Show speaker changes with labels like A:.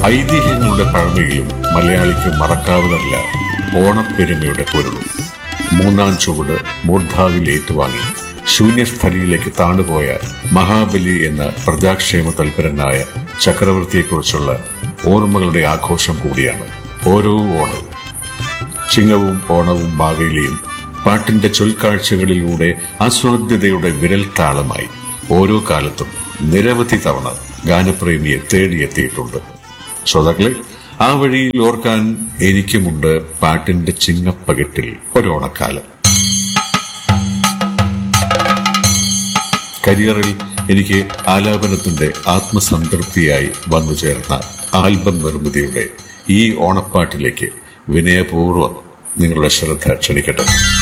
A: ഐതിഹ്യങ്ങളുടെ പഴമയിലും മലയാളിക്ക് മറക്കാവുന്നതല്ല ഓണപ്പെരുമയുടെ പൊരുളും മൂന്നാം ചുവട് മൂർധാവിൽ ഏറ്റുവാങ്ങി ശൂന്യസ്ഥലിയിലേക്ക് താണുപോയ മഹാബലി എന്ന പ്രജാക്ഷേമ തൽപരനായ ചക്രവർത്തിയെക്കുറിച്ചുള്ള ഓർമ്മകളുടെ ആഘോഷം കൂടിയാണ് ഓരോ ഓണവും ചിങ്ങവും ഓണവും മാവേലിയും പാട്ടിന്റെ ചൊൽക്കാഴ്ചകളിലൂടെ ആസ്വാദ്യതയുടെ വിരൽ താളമായി ഓരോ കാലത്തും നിരവധി തവണ ഗാനപ്രേമിയെ തേടിയെത്തിയിട്ടുണ്ട് ശ്രോതാക്കളെ ആ വഴിയിൽ ഓർക്കാൻ എനിക്കുമുണ്ട് പാട്ടിന്റെ ചിങ്ങപ്പകിട്ടിൽ ഒരോണക്കാലം കരിയറിൽ എനിക്ക് ആലാപനത്തിന്റെ ആത്മസംതൃപ്തിയായി വന്നു ചേർന്ന ആൽബം നിർമ്മിതിയുടെ ഈ ഓണപ്പാട്ടിലേക്ക് വിനയപൂർവ്വം നിങ്ങളുടെ ശ്രദ്ധ ക്ഷണിക്കട്ടെ